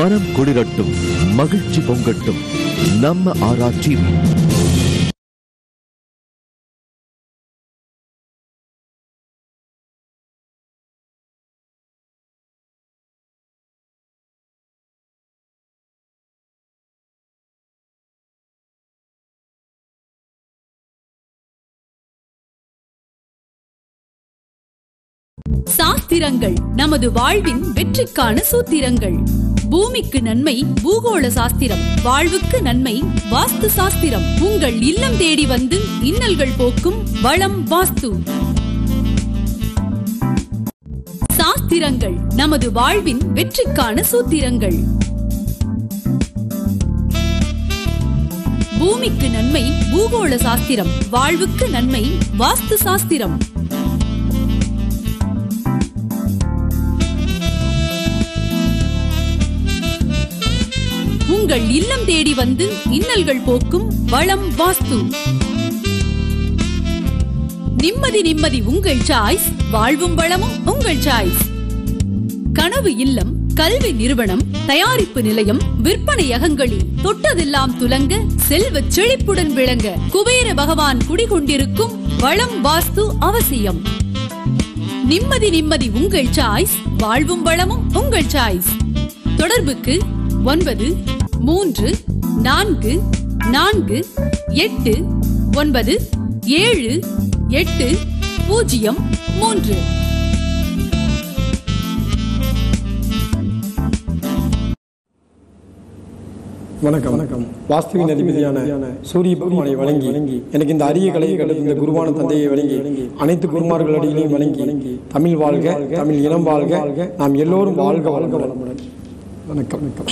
மனம் குளிரட்டும் மகிழ்ச்சி பொங்கட்டும் நம்ம ஆராய்ச்சி சாஸ்திரங்கள் நமது வாழ்வின் வெற்றிக்கான சூத்திரங்கள் பூமிக்கு நன்மை பூகோள சாஸ்திரம் வாழ்வுக்கு நன்மை வாஸ்து சாஸ்திரம் உங்கள் இல்லம் தேடி வந்து இன்னல்கள் போக்கும் வளம் வாஸ்து சாஸ்திரங்கள் நமது வாழ்வின் வெற்றிக்கான சூத்திரங்கள் பூமிக்கு நன்மை பூகோள சாஸ்திரம் வாழ்வுக்கு நன்மை வாஸ்து சாஸ்திரம் உங்கள் இல்லம் தேடி வந்து இன்னல்கள் போக்கும் வளம் வாஸ்து நிம்மதி நிம்மதி உங்கள் சாய்ஸ் வாழ்வும் வளமும் உங்கள் சாய்ஸ் கனவு இல்லம் கல்வி நிறுவனம் தயாரிப்பு நிலையம் விற்பனையகங்களில் தொட்டதெல்லாம் துலங்க செல்வச் செழிப்புடன் விளங்க குபேர பகவான் குடிகொண்டிருக்கும் வளம் வாஸ்து அவசியம் நிம்மதி நிம்மதி உங்கள் சாய்ஸ் வாழ்வும் வளமும் உங்கள் சாய்ஸ் தொடர்புக்கு ஒன்பது மூன்று நான்கு நான்கு எட்டு ஒன்பது ஏழு எட்டு பூஜ்ஜியம் மூன்று வணக்கம் வணக்கம் வாஸ்துவின் அதிபதியான சூரிய பகவானை வழங்கி எனக்கு இந்த அரிய கலையை கற்று இந்த குருவான தந்தையை வழங்கி அனைத்து குருமார்கள் அடிகளையும் வழங்கி தமிழ் வாழ்க தமிழ் இனம் வாழ்க நாம் எல்லோரும் வாழ்க வளமுடன் வணக்கம் வணக்கம்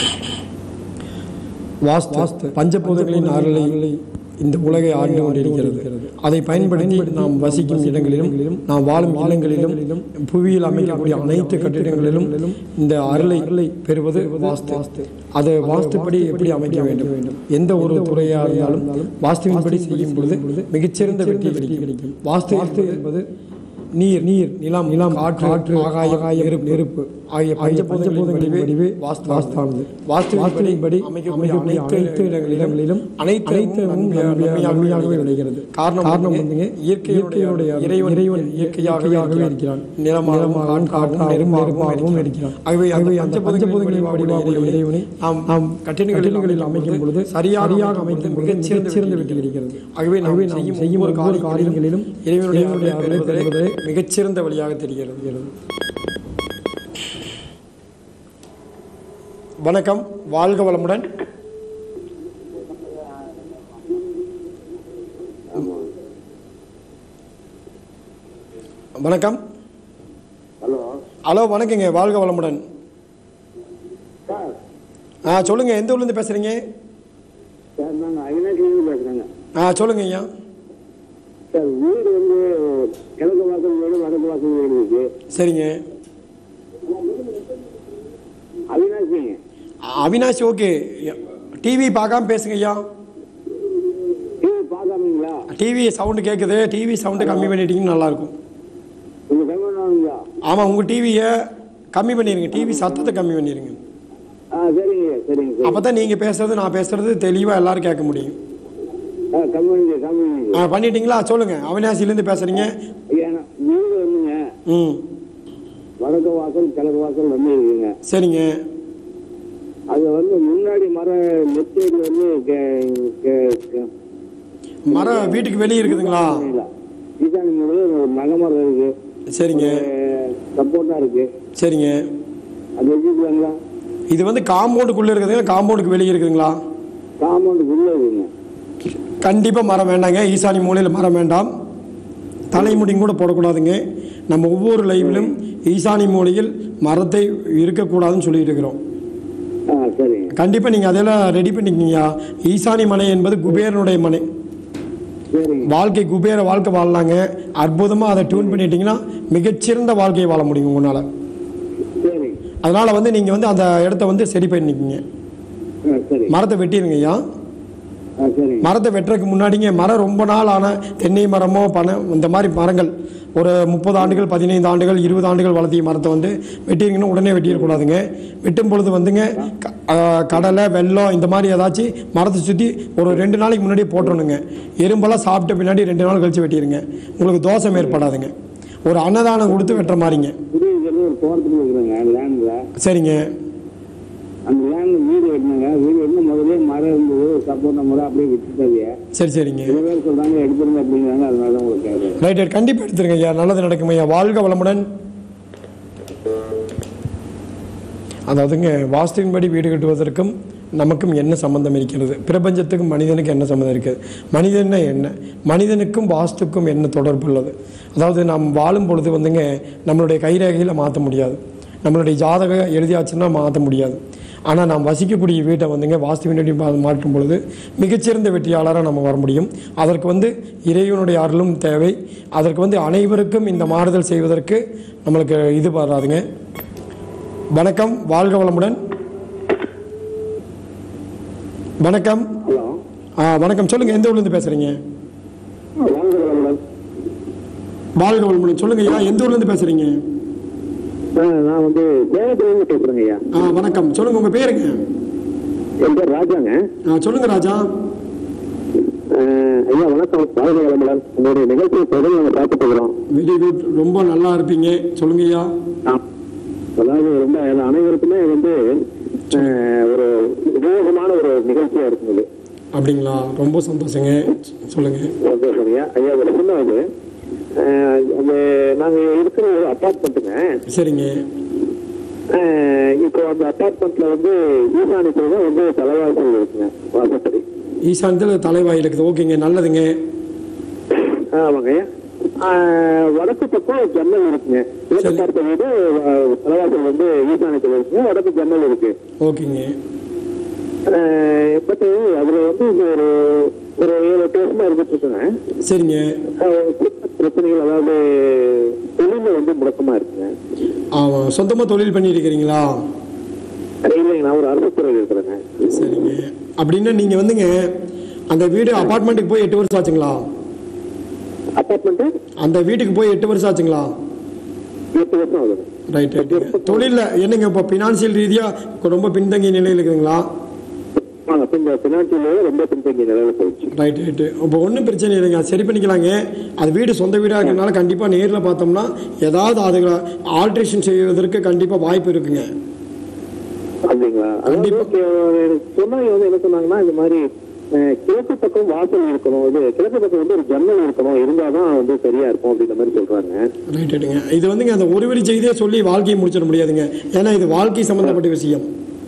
வாஸ்து பஞ்சபூதங்களின் அருளை இந்த உலகை ஆண்டு கொண்டிருக்கிறது அதை பயன்படுத்தி நாம் வசிக்கும் இடங்களிலும் நாம் வாழும் இல்லங்களிலும் புவியில் அமைக்கக்கூடிய அனைத்து கட்டிடங்களிலும் இந்த அருளை பெறுவது வாஸ்து அது வாஸ்துப்படி எப்படி அமைக்க வேண்டும் எந்த ஒரு துறையாக இருந்தாலும் வாஸ்துவின்படி செய்யும் பொழுது மிகச்சிறந்த வெற்றி கிடைக்கும் வாஸ்து வாஸ்து என்பது நீர் நீர் நிலம் நிலம் காற்று காற்று ஆகாய ஆகாய நெருப்பு நெருப்பு ஆகிய பஞ்சபூதங்களின் வடிவே வாஸ்து வாஸ்தானது வாஸ்துவின்படி அமைக்கக்கூடிய அனைத்து இடங்களிலும் அனைத்து அனைத்து நன்மையாகவே விளைகிறது காரணம் காரணம் வந்துங்க இயற்கையுடைய இறைவன் இறைவன் இயற்கையாகவே இருக்கிறான் நிலமாகவும் காற்றும் நெருமாகவும் இருக்கிறான் ஆகவே ஆகவே அந்த பஞ்சபூதங்களின் வடிவாக இறைவனை நாம் நாம் கட்டிடங்களில் அமைக்கும் பொழுது சரியாக அமைக்கும் பொழுது மிகச்சிறந்த வெற்றி கிடைக்கிறது ஆகவே நாம் செய்யும் செய்யும் ஒரு காரியங்களிலும் இறைவனுடைய அருளை பெறுவதே மிகச்சிறந்த வழியாக தெரிகிறது வணக்கம் வாழ்க வளமுடன் வணக்கம் ஹலோ ஹலோ வணக்கங்க வாழ்க வளமுடன் சார் ஆ சொல்லுங்க எந்த ஊர்லேருந்து பேசுறீங்க சார் நாங்கள் அவினாசிலேருந்து பேசுகிறேங்க ஆ சொல்லுங்க ஐயா சார் வீடு வந்து கிழக்கு வாசல் வீடு வடக்கு வாசல் வீடு இருக்கு சரிங்க அவினாசி அவினாஷ் ஓகே டிவி பார்க்காம பேசுங்க ஐயா டிவி பார்க்காமீங்களா டிவி சவுண்டு கேட்குது டிவி சவுண்டு கம்மி பண்ணிட்டீங்கன்னா நல்லாயிருக்கும் உங்கள் கம்மனாங்களா ஆமாம் உங்கள் டிவியை கம்மி பண்ணிடுங்க டிவி சத்தத்தை கம்மி பண்ணிடுங்க ஆ சரிங்க சரிங்க சரி அப்போ தான் நீங்கள் பேசுறது நான் பேசுறது தெளிவாக எல்லாரும் கேட்க முடியும் ஆ கம்மி கம்மி ஆ பண்ணிட்டீங்களா சொல்லுங்கள் அவினாசிலேருந்து பேசுகிறீங்க ஏன்னா வீடு வந்துங்க ம் வடக்கு வாசல் கிழக்கு வாசல் வந்து இருக்குங்க சரிங்க அது வந்து முன்னாடி மர நெத்தேரி வந்து கே- கே- கே- மரம் வீட்டுக்கு வெளியே இருக்குதுங்களா இல்ல. ஈசானி மூலம் ஒரு மக மரம் இருக்கு சரிங்க சப்போர்ட்டா இருக்கு சரிங்க அது வச்சுக்கலாங்களா இது வந்து காம்பவுண்டுக்குள்ளே இருக்குதுங்களா காம்பவுண்டுக்கு வெளியே இருக்குதுங்களா காம்பவுண்டுக்குள்ள இருக்குங்க கண்டிப்பாக மரம் வேண்டாங்க ஈசானி மூலையில் மரம் வேண்டாம் தலைமுடியும் கூட போடக்கூடாதுங்க நம்ம ஒவ்வொரு லைவிலும் ஈசானி மூலையில் மரத்தை இருக்கக்கூடாதுன்னு சொல்லிட்டு இருக்கிறோம் ஆ சரிங்க கண்டிப்பாக நீங்கள் அதெல்லாம் ரெடி பண்ணிக்கிங்கய்யா ஈசானி மனை என்பது குபேரனுடைய மனை சரிங்க வாழ்க்கை குபேர வாழ்க்கை வாழலாங்க அற்புதமாக அதை டியூன் பண்ணிட்டீங்கன்னா மிகச்சிறந்த வாழ்க்கையை வாழ முடியும் உங்களால் சரிங்க அதனால் வந்து நீங்கள் வந்து அந்த இடத்த வந்து சரி பண்ணிக்கிங்க ஆ சரி மரத்தை வெட்டிடுங்க ஐயா ஆ ஆ சரிங்க மரத்தை வெட்டுறதுக்கு முன்னாடிங்க மரம் ரொம்ப நாள் ஆன தென்னை மரமோ பனை இந்த மாதிரி மரங்கள் ஒரு முப்பது ஆண்டுகள் பதினைந்து ஆண்டுகள் இருபது ஆண்டுகள் வளர்த்திய மரத்தை வந்து வெட்டிங்கன்னா உடனே வெட்டிடக்கூடாதுங்க வெட்டும் பொழுது வந்துங்க க- ஆ, கடலை வெல்லம் இந்த மாதிரி ஏதாச்சும் மரத்தை சுற்றி ஒரு ரெண்டு நாளைக்கு முன்னாடியே போட்டுறணுங்க எறும்பெல்லாம் சாப்பிட்ட பின்னாடி ரெண்டு நாள் கழித்து வெட்டிடுங்க உங்களுக்கு தோஷம் ஏற்படாதுங்க ஒரு அன்னதானம் கொடுத்து வெட்டுற மாதிரிங்க புரியுது ஒரு தோட்டத்துக்கு இருக்கிறேங்க லேண்ட்ல சரிங்க அந்த லேண்ட்ல வீடு வெட்டினாங்க வீடு வெட்டின முதல்ல மரம் இருந்தது சப்போட்டா மரம் அப்படியே விட்டுட்டாங்க சரி சரிங்க சில பேர் சொல்றாங்க எடுத்துருங்க அப்படிங்கிறாங்க அதனால தான் உங்களுக்கு கேட்குறேன் ரைட் ரைட் கண்டிப்பாக எடுத்துருங்க ஐயா நல்லது நடக்கும் ஐயா வாழ்க வளமுடன் அதாவதுங்க வாஸ்துவின்படி வீடு கட்டுவதற்கும் நமக்கும் என்ன சம்பந்தம் இருக்கிறது பிரபஞ்சத்துக்கும் மனிதனுக்கும் என்ன சம்மந்தம் இருக்குது மனிதன்னா என்ன மனிதனுக்கும் வாஸ்துக்கும் என்ன தொடர்பு உள்ளது அதாவது நாம் வாழும் பொழுது வந்துங்க நம்மளுடைய கைரேகையில் மாற்ற முடியாது நம்மளுடைய ஜாதகம் எழுதியாச்சுன்னா மாற்ற முடியாது ஆனால் நாம் வசிக்கக்கூடிய வீட்டை வந்துங்க வாஸ்துவினுடைய மா- மாற்றும் பொழுது மிகச்சிறந்த வெற்றியாளராக நம்ம வர முடியும் அதற்கு வந்து இறைவனுடைய அருளும் தேவை அதற்கு வந்து அனைவருக்கும் இந்த மாறுதல் செய்வதற்கு நம்மளுக்கு இது வராதுங்க வணக்கம் வாழ்க வளமுடன் வணக்கம் ஹலோ ஆ வணக்கம் சொல்லுங்கள் எந்த ஊர்லேருந்து பேசுகிறீங்க வாங்க வளமுடன். வாழ்க வளமுடன் சொல்லுங்க ஐயா எந்த ஊர்லேருந்து பேசுகிறீங்க ஆ, நான் வந்து தேவத்திலிருந்து பேசுறேங்க ஐயா ஆ வணக்கம் சொல்லுங்கள் உங்கள் பேருங்க என் பேர் ராஜாங்க ஆ சொல்லுங்கள் ராஜா ஆ, ஐயா வணக்கம் வாழ்க வளமுடன் உங்களுடைய நிகழ்ச்சியை தொடர்ந்து நாங்கள் பார்த்துட்டு இருக்கிறோம் வெரி குட் ரொம்ப நல்லா இருப்பீங்க சொல்லுங்க ஐயா ஆ. அதாவது ரொம்ப எல்லா அனைவருக்குமே வந்து ஆ, ஒரு உபயோகமான ஒரு நிகழ்ச்சியா இருக்குது அப்படிங்களா ரொம்ப சந்தோஷங்க சொல்லுங்கள் சந்தோஷம் ஐயா ஐயா ஒரு சின்ன இது ஆ, அந்த நாங்க இருக்கிற ஒரு அப்பார்ட்மெண்ட்டுங்க சரிங்க இப்போ அந்த அப்பார்ட்மெண்ட்ல வந்து ஈசானியத்துல தான் வந்து தலைவாசல் இருக்குங்க வாசப்படி ஈசானத்தில் தலைவாயில் இருக்குது ஓகேங்க நல்லதுங்க ஆமாங்க ஆஹ் வடக்கு பக்கம் ஜன்னல் இருக்குங்க கிழக்கு பார்த்த வீடு ஆஹ் தலைவாசல் வந்து ஈசானியத்தில் இருக்குங்க வடக்கு ஜன்னல் இருக்கு ஓகேங்க பட் அதுல வந்து இந்த ஒரு ஒரு ஏழு எட்டு வருஷமா இருந்துட்டு இருக்குங்க சரிங்க ஆஹ் சின்ன பிரச்சனைகள் அதாவது தொழில வந்து முடக்கமா இருக்குங்க ஆமாம் சொந்தமாக தொழில் பண்ணியிருக்கிறீங்களா இல்லைங்க நான் ஒரு அரசு துறையில் இருக்கிறேங்க சரிங்க அப்படின்னா நீங்கள் வந்துங்க அந்த வீடு அப்பார்ட்மெண்ட்டுக்கு போய் எட்டு வருஷம் ஆச்சுங்களா அப்பார்ட்மெண்ட் அந்த வீட்டுக்கு போய் எட்டு வருஷம் ஆச்சுங்களா எட்டு வருஷம் ஆகுது ரைட் ரைட் தொழிலில் என்னங்க இப்போ ஃபினான்சியல் ரீதியாக ரொம்ப பின்தங்கிய நிலையில் இருக்குதுங்களா ஆமாங்க இந்த பினான்சியல் ரொம்ப பின்தங்கிய நிலையில போயிடுச்சு ரைட் ரைட்டு இப்போ ஒன்றும் பிரச்சனை இல்லைங்க அது சரி பண்ணிக்கலாங்க அது வீடு சொந்த வீடாக இருக்கிறதுனால கண்டிப்பாக நேரில் பார்த்தோம்னா ஏதாவது அதுகளை ஆல்ட்ரேஷன் செய்வதற்கு கண்டிப்பாக வாய்ப்பு இருக்குங்க அப்படிங்களா அதாவது கே- எனக்கு சொன்னவங்க வந்து என்ன சொன்னாங்கன்னா இந்த மாதிரி அஹ், கிழக்கு பக்கம் வாசல் இருக்கணும் இது கிழக்கு பக்கம் வந்து ஒரு ஜன்னல் இருக்கணும் இருந்தாதான் வந்து சரியா இருக்கும் அப்படின்ற மாதிரி சொல்றாங்க ரைட் ரைட்டுங்க இது வந்துங்க அந்த ஒரு வழி செய்தியே சொல்லி வாழ்க்கையை முடிச்சிட முடியாதுங்க ஏன்னா இது வாழ்க்கை சம்மந்தப்பட்ட விஷயம்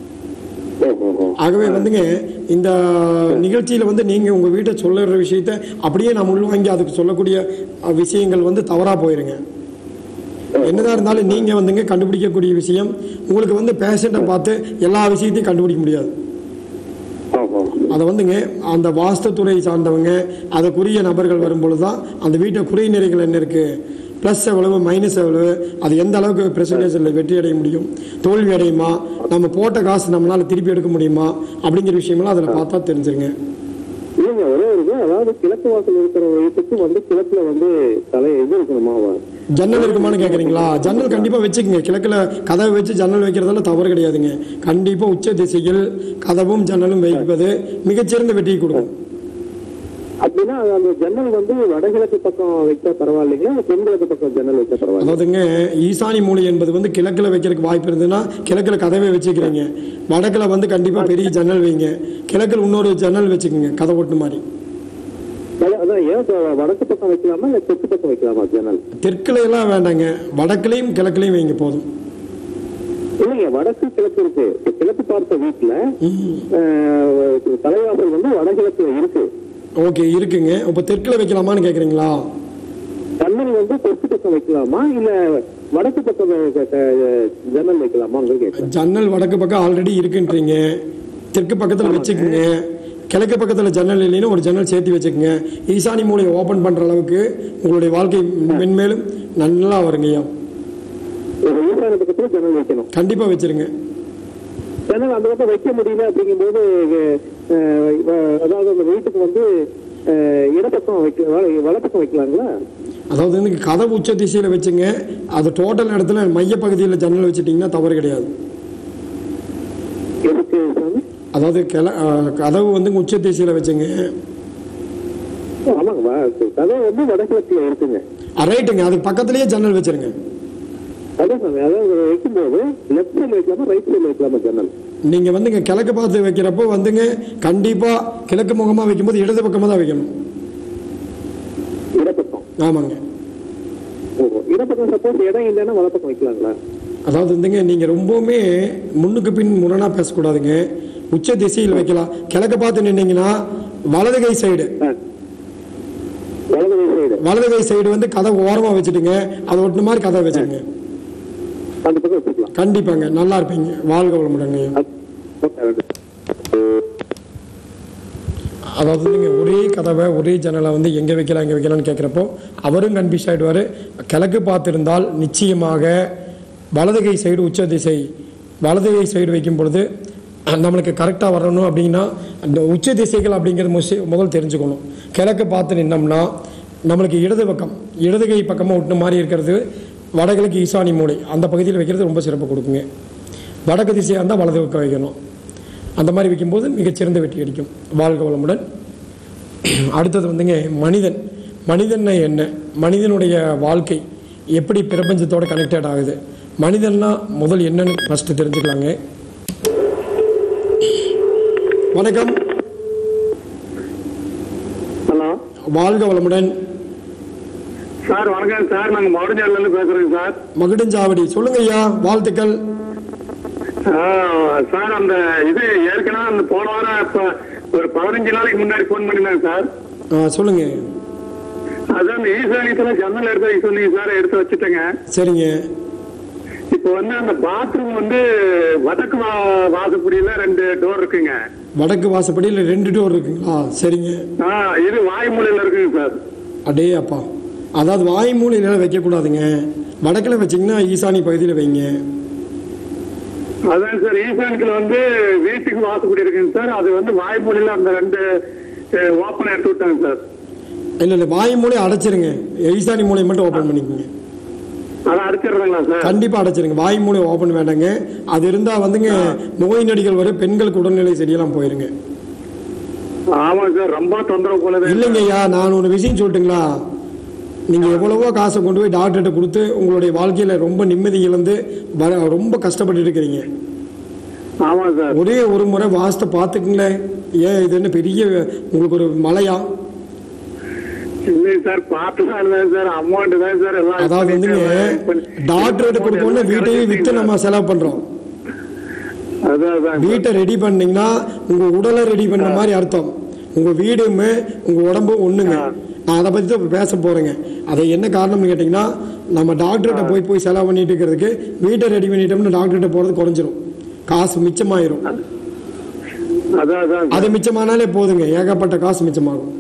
ஓஹோ ஓஹோ. ஆகவே வந்துங்க இந்த நிகழ்ச்சியில் வந்து நீங்கள் உங்கள் வீட்டை சொல்லுற விஷயத்த அப்படியே நான் உள்வாங்கி அதுக்கு சொல்லக்கூடிய அஹ், விஷயங்கள் வந்து தவறாக போயிருங்க என்னதான் இருந்தாலும் நீங்கள் வந்துங்க கண்டுபிடிக்கக்கூடிய விஷயம் உங்களுக்கு வந்து பேஷண்ட்டை பார்த்து எல்லா விஷயத்தையும் கண்டுபிடிக்க முடியாது ஓஹோ. அதை வந்துங்க அந்த வாஸ்துத்துறை சார்ந்தவங்க அதுக்குரிய நபர்கள் வரும்பொழுது தான் அந்த வீட்டை குறை நிறைகள் என்ன இருக்குது ப்ளஸ் எவ்வளவு மைனஸ் எவ்வளவு அது எந்த அளவுக்கு பெர்சன்டேஜில் வெற்றி அடைய முடியும் தோல்வி அடையுமா நம்ம போட்ட காசு நம்மளால் திருப்பி எடுக்க முடியுமா அப்படிங்கிற விஷயமெல்லாம் அதில் பார்த்தா தெரிஞ்சுங்க இல்லைங்க ஒரே ஒரு இது அதாவது கிழக்கு வாசல் இருக்கிற வீட்டுக்கு வந்து கிழக்குல வந்து தலை இது இருக்கணுமா ஜன்னல் இருக்குமான்னு கேட்குறீங்களா ஜன்னல் கண்டிப்பாக வச்சுக்கோங்க கிழக்கில் கதவை வச்சு ஜன்னல் வைக்கிறதால தவறு கிடையாதுங்க கண்டிப்பாக உச்ச திசையில் கதவும் ஜன்னலும் வைப்பது மிகச்சிறந்த வெற்றியை கொடுக்கும் அப்படின்னா அது அந்த ஜன்னல் வந்து வடகிழக்கு பக்கம் வைச்சா பரவாயில்லைங்களா இல்ல தென்கிழக்கு பக்கம் ஜன்னல் வைச்சா பரவாயில்ல அதாவதுங்க ஈசானி மூலை என்பது வந்து கிழக்கில் வைக்கிறதுக்கு வாய்ப்பு இருந்ததுன்னா கிழக்கில் கதவை வச்சுக்கிறீங்க வடக்கில் வந்து கண்டிப்பாக பெரிய ஜன்னல் வைங்க கிழக்கில் இன்னொரு ஜன்னல் வச்சுக்கோங்க கதை ஓட்டு மாதிரி அதான் ஏன் இப்ப வடக்கு பக்கம் வைக்கலாமா இல்ல தெற்கு பக்கம் வைக்கலாமா ஜன்னல் தெற்குல எல்லாம் வேண்டாங்க வடக்குலையும் கிழக்குலையும் வைங்க போதும் இல்லைங்க வடக்கு கிழக்கு இருக்கு இப்ப கிழக்கு பார்த்த வீட்டுல அஹ், தலைவாசல் வந்து வடகிழக்கு இருக்கு ஓகே இருக்குங்க இப்போ தெற்குல வைக்கலாமான்னு கேட்குறீங்களா ஜன்னல் வந்து தெற்கு பக்கம் வைக்கலாமா இல்ல வடக்கு பக்கம் க- க- ஜன்னல் வைக்கலாமா கேட்கிறேன் ஜன்னல் வடக்கு பக்கம் ஆல்ரெடி இருக்குன்றீங்க தெற்கு பக்கத்தில் வச்சுக்கோங்க கிழக்கு பக்கத்தில் ஜன்னல் இல்லைன்னா ஒரு ஜன்னல் சேர்த்து வச்சுக்கோங்க ஈசானி மூலையை ஓப்பன் பண்ணுற அளவுக்கு உங்களுடைய வாழ்க்கை மென்மேலும் நல்லா வருங்கய்யா ஒரு ஈசான பக்கத்துல ஜன்னல் வைக்கணும் கண்டிப்பாக வச்சிருங்க ஜன்னல் அந்த பக்கம் வைக்க முடியல அப்படிங்கும்போது அஹ், வ- அதாவது அந்த வீட்டுக்கு வந்து அஹ், இடப்பக்கம் வைக்க வல- வலப்பக்கம் வைக்கலாங்களா அதாவது வந்து கதவு உச்ச திசையில் வச்சுங்க அது டோட்டல் இடத்துல மையப்பகுதியில் ஜன்னல் வச்சுட்டிங்கன்னா தவறு கிடையாது எதுக்கு சாமி அதாவது கிள அஹ், கதவு வந்து உச்ச திசையில் வச்சுங்க ஆமாங்க வா- கதவு வந்து வடகிழக்குல இருக்குங்க ரைட்டுங்க அதுக்கு பக்கத்துலேயே ஜன்னல் வச்சிருங்க அதான் சாமி அதாவது வைக்கும்போது லெஃப்ட் சைடு வைக்கலாமா ரைட் சைடு வைக்கலாமா ஜன்னல் நீங்கள் வந்துங்க கிழக்கு பார்த்து வைக்கிறப்போ வந்துங்க கண்டிப்பாக கிழக்கு முகமாக வைக்கும்போது இடது பக்கமாக தான் வைக்கணும் இடப்பக்கம் ஆமாங்க ஓஹோ இடப்பக்கம் சப்போஸ் இடம் இல்லைன்னா வலப்பக்கம் வைக்கலாங்களா அதாவது வந்துங்க நீங்கள் ரொம்பவுமே முன்னுக்கு பின் முரணாக பேசக்கூடாதுங்க உச்ச திசையில் வைக்கலாம் கிழக்கு பார்த்து நின்னீங்கன்னா வலது கை சைடு ஆ. வலது கை சைடு வலது கை சைடு வந்து கதவு ஓரமாக வச்சுட்டுங்க அதை ஒட்டின மாதிரி கதவை வச்சுருங்க அந்த பக்கம் வச்சுக்கலாம் கண்டிப்பாங்க நல்லா இருப்பீங்க வாழ்க வளமுடங்க அது- ஓகே, ரெண்டு. அதாவது நீங்கள் ஒரே கதவை ஒரே ஜன்னலை வந்து எங்கே வைக்கலாம் எங்கே வைக்கலாம்னு கேட்குறப்போ அவரும் கன்ஃபியூஸ் ஆகிடுவார் கிழக்கு பார்த்திருந்தால் நிச்சயமாக வலது கை சைடு உச்ச திசை வலது கை சைடு வைக்கும் பொழுது அஹ், நம்மளுக்கு கரெக்டாக வரணும் அப்படின்னா அந்த உச்ச திசைகள் அப்படிங்கிறது முசி முதல் தெரிஞ்சுக்கணும் கிழக்கு பார்த்து நின்னோம்னா நம்மளுக்கு இடது பக்கம் இடது கை பக்கமாக விட்டுன மாதிரி இருக்கிறது வடகிழக்கு ஈசானி மூலை அந்த பகுதியில் வைக்கிறது ரொம்ப சிறப்பு கொடுக்குங்க வடக்கு திசையாக இருந்தால் வலது பக்கம் வைக்கணும் அந்த மாதிரி வைக்கும்போது மிகச்சிறந்த வெற்றி அடிக்கும் வாழ்க வளமுடன் அடுத்தது வந்துங்க மனிதன் மனிதன்னா என்ன மனிதனுடைய வாழ்க்கை எப்படி பிரபஞ்சத்தோட கனெக்டட் ஆகுது மனிதன்னா முதல் என்னன்னு ஃபஸ்ட்டு தெரிஞ்சுக்கலாங்க வணக்கம் ஹலோ வாழ்க வளமுடன் சார் வணக்கம் சார் நாங்க மவுடஞ்சால இருந்து பேசுறோங்க சார் மகுடஞ்சாவடி சொல்லுங்க ஐயா வாழ்த்துக்கள் ஆ, சார் அந்த இது ஏற்கனவே அந்த போன வாரம் இப்ப ஒரு பதினஞ்சு நாளைக்கு முன்னாடி ஃபோன் பண்ணிருந்தேன் சார் ஆ, சொல்லுங்க அதான் அந்த ஈசானியத்துல ஜன்னல் எடுத்து வைக்க சொன்னீங்க சார் எடுத்து வச்சுட்டேங்க சரிங்க இப்போ வந்து அந்த பாத்ரூம் வந்து வடக்கு வா- வாசப்படியில ரெண்டு டோர் இருக்குங்க வடக்கு வாசப்படியில் ரெண்டு டோர் இருக்குங்களா சரிங்க ஆ, இது வாய்மூலையில இருக்குங்க சார் அடே அப்பா அதாவது வாய் மூலையில வைக்கக்கூடாதுங்க வடக்கில் வச்சிங்கன்னா ஈசானி பகுதியில் வைங்க அதான் சார் ஈசானியத்துல வந்து வீட்டுக்கு வாசப்படி இருக்குங்க சார் அது வந்து வாய்மூலையில அந்த ரெண்டு ஓப்பன் எடுத்து விட்டாங்க சார் இல்லை இல்லை வாய் மூலை அடைச்சிருங்க ஈசானி மூலை மட்டும் ஓப்பன் பண்ணிக்கோங்க அதை அடிச்சிடுறீங்களா சார் கண்டிப்பாக அடைச்சிருங்க வாய் மூலை ஓப்பன் வேண்டாங்க அது இருந்தால் வந்துங்க நோய் நொடிகள் வரும் பெண்களுக்கு உடல்நிலை சரியெல்லாம் போயிருங்க ஆமா சார் ரொம்ப தொந்தரவு போலது இல்லைங்க ஐயா நான் ஒரு விஷயம் சொல்லட்டுங்களா நீங்கள் எவ்வளவோ காசை கொண்டு போய் டாக்டர்கிட்ட கொடுத்து உங்களுடைய வாழ்க்கையில் ரொம்ப நிம்மதி இழந்து வர ரொம்ப கஷ்டப்பட்டு இருக்கிறீங்க ஆமா சார் ஒரே ஒரு முறை வாசத்தை பார்த்துக்குங்களேன் ஏன் இது என்ன பெரிய உங்களுக்கு ஒரு மலையா இல்லை சார் பார்த்து தான் இருந்தேன் சார் அமௌண்ட் தான் சார் எல்லாம் அதாவது வந்துங்க டாக்டர்கிட்ட கொடுக்கணும்னா வீட்டையே விற்று நம்ம செலவு பண்ணுறோம் அதான் அதான் வீட்டை ரெடி பண்ணீங்கன்னா உங்கள் உடலை ரெடி பண்ண மாதிரி அர்த்தம் உங்கள் வீடுமே உங்கள் உடம்பும் ஒன்றுங்க நான் அதை பற்றி தான் பேச போகிறேங்க அதை என்ன காரணம்னு கேட்டிங்கன்னா நம்ம டாக்டர்கிட்ட போய் போய் செலவு பண்ணிட்டு இருக்கிறதுக்கு வீட்டை ரெடி பண்ணிட்டோம்னு டாக்டர்கிட்ட போகிறது குறைஞ்சிரும் காசு மிச்சமாயிரும் அதான் அதான் அது மிச்சமானாலே போதுங்க ஏகப்பட்ட காசு மிச்சமாகும்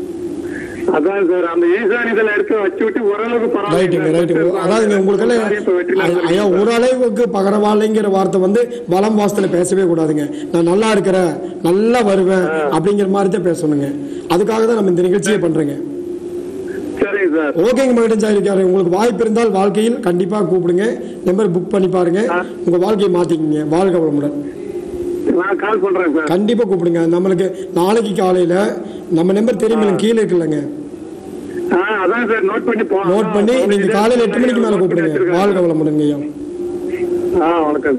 அதான் சார் அந்த ஈசானியத்தில் எடுத்து வச்சு விட்டு ஓரளவுக்கு ரைட்டுங்க ரைட்டுங்க அதாவதுங்க உங்களுக்கு ஐயா ஒரு அளவுக்கு பகரவாலைங்கிற வார்த்தை வந்து பலம் வாசத்துல பேசவே கூடாதுங்க நான் நல்லா இருக்கிறேன் நல்லா வருவேன் அப்படிங்கிற மாதிரி தான் பேசணுங்க அதுக்காக தான் நம்ம இந்த நிகழ்ச்சியை பண்றேங்க சரிங்க சார் ஓகேங்க மகிழ்ச்சி இருக்காரு உங்களுக்கு வாய்ப்பு இருந்தால் வாழ்க்கையில் கண்டிப்பாக கூப்பிடுங்க நம்பர் புக் பண்ணி பாருங்க உங்க வாழ்க்கையை மாத்திக்கங்க வாழ்க வளமுடன் நான் கால் பண்றேன் சார் கண்டிப்பாக கூப்பிடுங்க நம்மளுக்கு நாளைக்கு காலையில நம்ம நம்பர் தெரியுமில்ல கீழே இருக்குல்லங்க ஆ அதான் சார் நோட் பண்ணி போ நோட் பண்ணி நீங்க காலையில எட்டு மணிக்கு மேல கூப்பிடுங்க வாழ்க வளமுடன் ஐயா ஆ வணக்கம்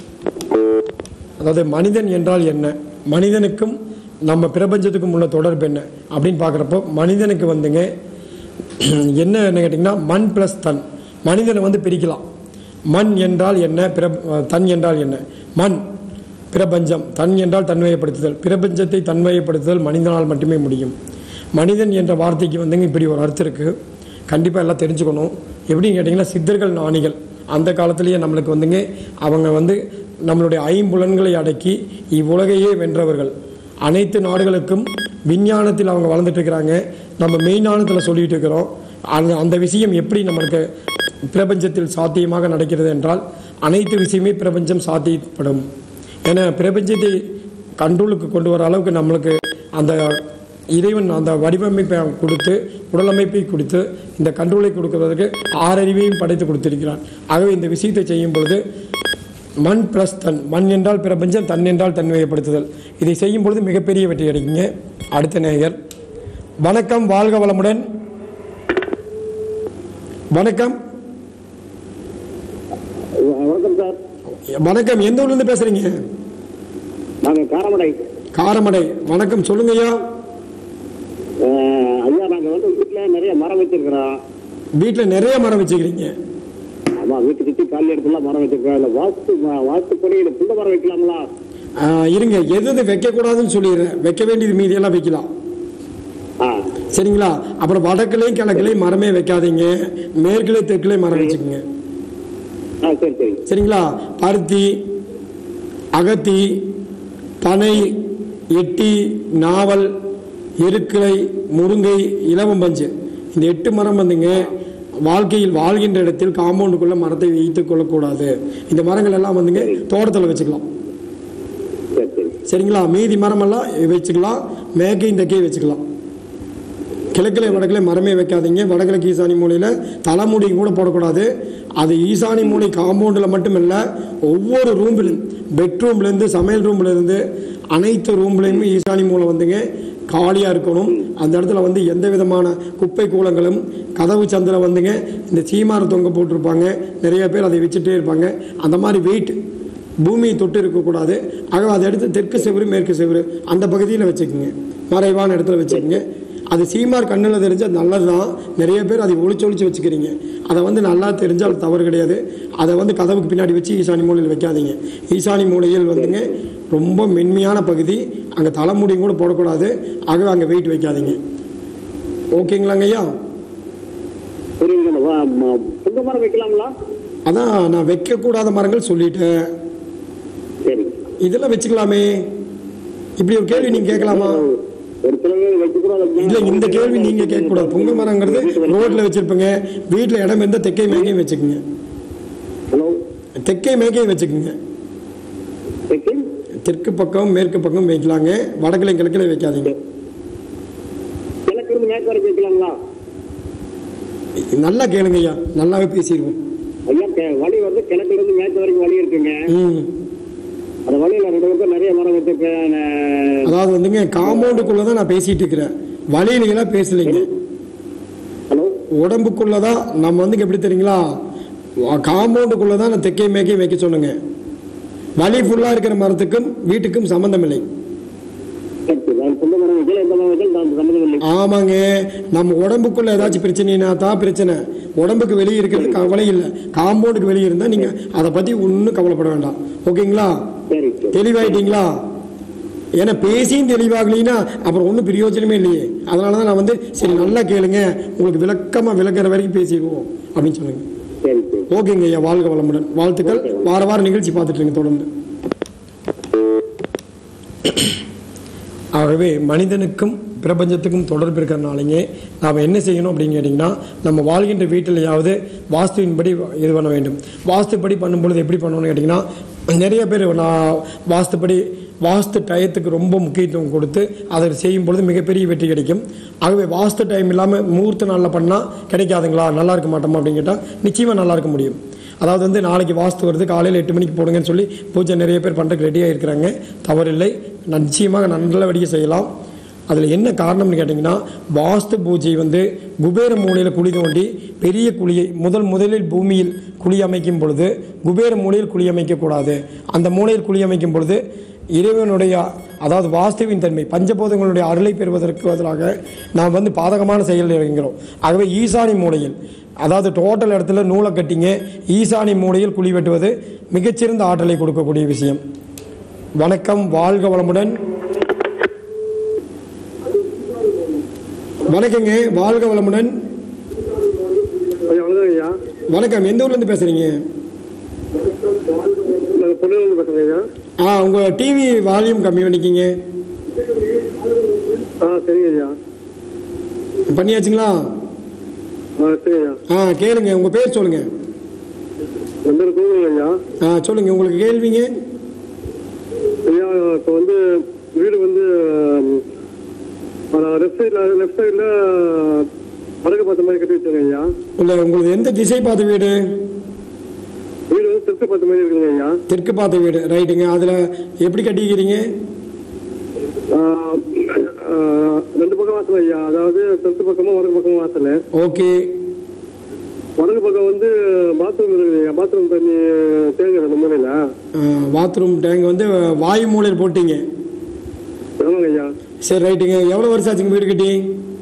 அதாவது மனிதன் என்றால் என்ன மனிதனுக்கும் நம்ம பிரபஞ்சத்துக்கும் உள்ள தொடர்பு என்ன அப்படின்னு பார்க்குறப்போ மனிதனுக்கு வந்துங்க என்ன என்ன கேட்டிங்கன்னா மண் ப்ளஸ் தன் மனிதனை வந்து பிரிக்கலாம் மண் என்றால் என்ன பிர தன் என்றால் என்ன மண் பிரபஞ்சம் தன் என்றால் தன்மையப்படுத்துதல் பிரபஞ்சத்தை தன்மையப்படுத்துதல் மனிதனால் மட்டுமே முடியும் மனிதன் என்ற வார்த்தைக்கு வந்துங்க இப்படி ஒரு அர்த்தம் இருக்குது கண்டிப்பாக எல்லாம் தெரிஞ்சுக்கணும் எப்படின்னு கேட்டிங்கன்னா சித்தர்கள் ஞானிகள் அந்த காலத்திலேயே நம்மளுக்கு வந்துங்க அவங்க வந்து நம்மளுடைய ஐம்புலன்களை அடக்கி இவ்வுலகையே வென்றவர்கள் அனைத்து நாடுகளுக்கும் விஞ்ஞானத்தில் அவங்க வளர்ந்துட்டு இருக்கிறாங்க நம்ம மெய்ஞானத்தில் சொல்லிட்டு இருக்கிறோம் அந்த அந்த விஷயம் எப்படி நம்மளுக்கு பிரபஞ்சத்தில் சாத்தியமாக நடக்கிறது என்றால் அனைத்து விஷயமே பிரபஞ்சம் சாத்தியப்படும் ஏன்னா பிரபஞ்சத்தை கண்ட்ரோலுக்கு கொண்டு வர அளவுக்கு நம்மளுக்கு அந்த இறைவன் அந்த வடிவமைப்பை கொடுத்து உடலமைப்பை கொடுத்து இந்த கண்ட்ரோலை கொடுக்கிறதுக்கு ஆறறிவையும் படைத்து கொடுத்திருக்கிறான் ஆகவே இந்த விஷயத்தை செய்யும் பொழுது மண் ப்ளஸ் தன் மண் என்றால் பிரபஞ்சம் தன் என்றால் தன்மையப்படுத்துதல் இதை செய்யும் பொழுது மிகப்பெரிய வெற்றி கிடைக்குங்க அடுத்த நேயர் வணக்கம் வாழ்க வளமுடன் வணக்கம் வணக்கம் சார் வணக்கம் எந்த ஊர்லேருந்து பேசுறீங்க நாங்க காரமடை காரமடை வணக்கம் சொல்லுங்க ஐயா அஹ், ஐயா நாங்க வந்து வீட்டுல நிறைய மரம் வச்சிருக்கிறோம் வீட்டில் நிறைய மரம் வச்சுக்கிறீங்க ஆமா வீட்டு சுத்தி காலி இடத்துல மரம் வச்சிருக்கோம் இல்ல வாஸ்து ம- வாஸ்துப்படி இந்த புள்ள மரம் வைக்கலாங்களா ஆ, இருங்க எது எது வைக்கக்கூடாதுன்னு சொல்லிடுறேன் வைக்க வேண்டியது மீதியெல்லாம் வைக்கலாம் ஆ சரிங்களா அப்புறம் வடக்குலையும் கிழக்குலையும் மரமே வைக்காதீங்க மேற்குலையும் தெற்குலையும் மரம் வச்சுக்கோங்க ஆ சரி சரி சரிங்களா பருத்தி அகத்தி பனை எட்டி நாவல் எருக்கிளை முருங்கை இலவம்பஞ்சு இந்த எட்டு மரம் வந்துங்க வாழ்க்கையில் வாழ்கின்ற இடத்தில் காம்பவுண்டுக்குள்ள மரத்தை வைத்துக் கொள்ளக்கூடாது இந்த மரங்கள் எல்லாம் வந்துங்க தோட்டத்தில் வச்சுக்கலாம் சரி சரி சரிங்களா மீதி மரமெல்லாம் வச்சுக்கலாம் மேற்கையும் தெற்கையும் வச்சுக்கலாம் கிழக்கில் வடக்கில் மரமே வைக்காதீங்க வடகிழக்கு ஈசானி மூலையில் தலைமுடியும் கூட போடக்கூடாது அது ஈசானி மூலை காம்பவுண்டில் மட்டும் இல்லை ஒவ்வொரு ரூம்லையும் பெட்ரூம்லேருந்து சமையல் ரூம்லேருந்து அனைத்து ரூம்லேயுமே ஈசானி மூலை வந்துங்க காலியாக இருக்கணும் அந்த இடத்துல வந்து எந்த விதமான குப்பை கூலங்களும் கதவு சந்தில் வந்துங்க இந்த சீமாரை தொங்க போட்டிருப்பாங்க நிறைய பேர் அதை வச்சுட்டே இருப்பாங்க அந்த மாதிரி வெயிட் பூமியை தொட்டு இருக்கக்கூடாது ஆக அதை எடுத்து தெற்கு செவரு மேற்கு செவரு அந்த பகுதியில் வச்சுக்கோங்க மறைவான இடத்துல வச்சுக்கோங்க அது சீமார் கண்ணில் தெரிஞ்சால் நல்லது தான் நிறைய பேர் அதை ஒளிச்சு ஒளிச்சு வச்சுக்கிறீங்க அதை வந்து நல்லா தெரிஞ்சால் தவறு கிடையாது அதை வந்து கதவுக்கு பின்னாடி வச்சு ஈசானி மூலையில் வைக்காதீங்க ஈசானி மூலையில் வந்துங்க ரொம்ப மென்மையான பகுதி அங்கே தலைமுடியும் கூட போடக்கூடாது ஆகவே அங்கே வெயிட் வைக்காதீங்க ஓகேங்களாங்க ஐயா புரியுதுங்க வா- ம- புங்க மரம் வைக்கலாங்களா அதான் நான் வைக்கக்கூடாத மரங்கள் சொல்லிட்டேன் சரி இதெல்லாம் வச்சுக்கலாமே இப்படி ஒரு கேள்வி நீங்கள் கேட்கலாமா ஒரு சில பேர் வைக்க கூட இல்ல இந்த கேள்வி நீங்க கேட்க கூடாது புங்க மரங்கிறது ரோட்ல வச்சிருப்பீங்க வீட்ல இடம் இருந்தா தெற்கை மேக்கையும் வச்சுக்கோங்க ஹலோ தெற்கை மேக்கையும் வச்சுக்கோங்க செகண்ட் தெற்கு பக்கம் மேற்கு பக்கம் வைக்கலாங்க வடக்குல கிழக்குல வைக்காதீங்க கிழக்கு இருந்து மேற்கு வரைக்கும் வைக்கலாங்களா நல்லா கேளுங்க ஐயா நல்லாவே பேசிடுவோம் ஐயா கே- வழி வந்து கிழக்குல இருந்து மேற்கு வரைக்கும் வழி இருக்குங்க ம் அந்த வழியில ரெண்டு பக்கம் நிறைய மரம் வச்சிருக்கேன் அஹ், அதாவது வந்துங்க காம்பவுண்டுக்குள்ள தான் நான் பேசிட்டு இருக்கிறேன் வழியிலாம் பேசலைங்க ஹலோ உடம்புக்குள்ள தான் நம்ம வந்து எப்படி தெரியுங்களா காம்பவுண்டுக்குள்ள தான் நான் தெற்கை மேக்கையும் வைக்க சொன்னேங்க வழி ஃபுல்லா இருக்கிற மரத்துக்கும் வீட்டுக்கும் சம்பந்தம் இல்லை சரி சரி அது புங்க மரம் வைக்கல எந்த மரம் வைக்கல நான் சம்மந்தம் இல்லை ஆமாங்க நம்ம உடம்புக்குள்ள ஏதாச்சும் பிரச்சனைனா தான் பிரச்சனை உடம்புக்கு வெளியே இருக்கிறது கவலை இல்லை காம்பவுண்டுக்கு வெளியே இருந்தால் நீங்கள் அதை பற்றி ஒன்றும் கவலைப்பட வேண்டாம் ஓகேங்களா சரி சரி தெளிவாயிட்டீங்களா ஏன்னா பேசியும் தெளிவாகலைன்னா அப்புறம் ஒன்றும் பிரயோஜனமே இல்லையே அதனால தான் நான் வந்து சரி நல்லா கேளுங்க உங்களுக்கு விளக்கமாக விளக்குற வரைக்கும் பேசிடுவோம் அப்படின்னு சொல்லுங்க சரி சரி ஓகேங்க ஐயா வாழ்க வளமுடன் வாழ்த்துக்கள் வார வாரம் நிகழ்ச்சி பார்த்துட்டு இருங்க தொடர்ந்து ஆகவே மனிதனுக்கும் பிரபஞ்சத்துக்கும் தொடர்பு இருக்கிறனாலேங்க நாம் என்ன செய்யணும் அப்படின்னு கேட்டிங்கன்னா நம்ம வாழ்கின்ற வீட்டிலையாவது வாஸ்துவின்படி இது பண்ண வேண்டும் வாஸ்துப்படி பண்ணும்பொழுது எப்படி பண்ணணும்னு கேட்டிங்கன்னா நிறைய பேர் நான் வாஸ்துப்படி வாஸ்து டயத்துக்கு ரொம்ப முக்கியத்துவம் கொடுத்து அதை செய்யும் பொழுது மிகப்பெரிய வெற்றி கிடைக்கும் ஆகவே வாஸ்து டைம் இல்லாமல் முகூர்த்த நாளில் பண்ணால் கிடைக்காதுங்களா நல்லா இருக்க மாட்டோமா அப்படின்னு கேட்டால் நிச்சயமாக நல்லா இருக்க முடியும் அதாவது வந்து நாளைக்கு வாஸ்து வருது காலையில் எட்டு மணிக்கு போடுங்கன்னு சொல்லி பூஜை நிறைய பேர் பண்ணுறதுக்கு ரெடியாக இருக்கிறாங்க தவறில்லை நிச்சயமாக நல்லபடியாக செய்யலாம் அதில் என்ன காரணம்னு கேட்டிங்கன்னா வாஸ்து பூஜை வந்து குபேர மூலையில் குழி தோண்டி பெரிய குழியை முதல் முதலில் பூமியில் குழி அமைக்கும் பொழுது குபேர மூலையில் குழி அமைக்கக்கூடாது அந்த மூலையில் குழி அமைக்கும் பொழுது இறைவனுடைய அதாவது வாஸ்துவின் தன்மை பஞ்சபோதங்களுடைய அருளை பெறுவதற்கு பதிலாக நாம் வந்து பாதகமான செயலில் இறங்குகிறோம் ஆகவே ஈசானி மூலையில் அதாவது டோட்டல் இடத்துல நூலை கட்டிங்க ஈசானி மூலையில் குழி வெட்டுவது மிகச்சிறந்த ஆற்றலை கொடுக்கக்கூடிய விஷயம் வணக்கம் வாழ்க வளமுடன் வணக்கங்க வாழ்க வளமுடன் ஐயா வணக்கம் ஐயா வணக்கம் எந்த ஊர்லேருந்து பேசுகிறீங்க நாங்கள் பொண்ணுலேருந்து பேசுகிறேன் ஐயா ஆ உங்கள் டிவி வால்யூம் கம்மி பண்ணிக்கிங்க ஆ சரிங்க ஐயா பண்ணியாச்சுங்களா ஆ சரி ஐயா ஆ கேளுங்க உங்கள் பேர் சொல்லுங்கள் என் பேர் கோவில் ஐயா ஆ சொல்லுங்கள் உங்களுக்கு கேள்விங்க ஐயா இப்போ வந்து வீடு வந்து லெஃப்ட் சைடில் லெஃப்ட் சைடில் வடக்கு பார்த்த மாதிரி கட்டி வச்சிருங்க ஐயா இல்லை உங்களுக்கு எந்த திசை பார்த்த வீடு வீடு வந்து தெற்கு பார்த்த மாதிரி இருக்குங்க ஐயா தெற்கு பார்த்த வீடு ரைட்டுங்க அதில் எப்படி கட்டிக்கிறீங்க ஆஹ், ஆஹ், ரெண்டு பக்கம் வாசல் ஐயா அதாவது தெற்கு பக்கமும் வடக்கு பக்கமும் வாசல் ஓகே வடக்கு பக்கம் வந்து பாத்ரூம் இருக்குது ஐயா பாத்ரூம் தண்ணி தேங்குது அந்த முறையில் பாத்ரூம் டேங்க் வந்து வாயு மூலையில் போட்டீங்க ஆமாங்க ஐயா சரி ரைட்டுங்க எவ்வளோ வருஷம் ஆச்சுங்க வீடு கட்டி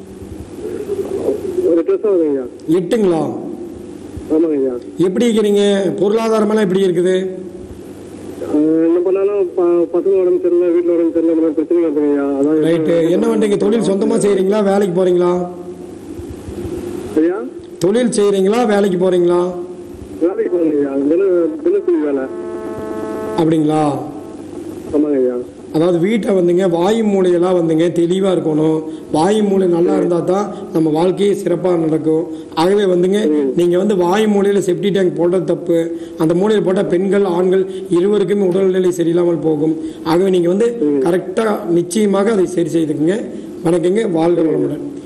ஒரு ட்ரெஸ் ஆகுதுங்க ஐயா எட்டுங்களா ஆமாங்க ஐயா எப்படி இருக்கிறீங்க பொருளாதாரமெல்லாம் எப்படி இருக்குது ஆஹ், என்ன பண்ணாலும் ப- பசங்க உடம்பு சரியில்லை வீட்டில் உடம்பு சரியில்லை இந்த மாதிரி பிரச்சனை இருக்குங்க ஐயா அதான் ரைட்டு என்ன பண்ணுறீங்க தொழில் சொந்தமாக செய்கிறீங்களா வேலைக்கு போகிறீங்களா ஐயா தொழில் செய்கிறீங்களா வேலைக்கு போகிறீங்களா வேலைக்கு போகணும் ஐயா தின தினக்கூலி வேலை அப்படிங்களா ஆமாங்க ஐயா அதாவது வீட்டை வந்துங்க வாயு மூலையெல்லாம் வந்துங்க தெளிவாக இருக்கணும் வாயு மூலை நல்லா இருந்தால் தான் நம்ம வாழ்க்கையே சிறப்பாக நடக்கும் ஆகவே வந்துங்க நீங்கள் வந்து வாயு மூலையில் செப்டி டேங்க் போட்டது தப்பு அந்த மூலையில் போட்டால் பெண்கள் ஆண்கள் இருவருக்குமே உடல்நிலை சரியில்லாமல் போகும் ஆகவே நீங்கள் வந்து கரெக்டாக நிச்சயமாக அதை சரி செய்துக்குங்க வணக்கங்க வாழ்க வளமுடன்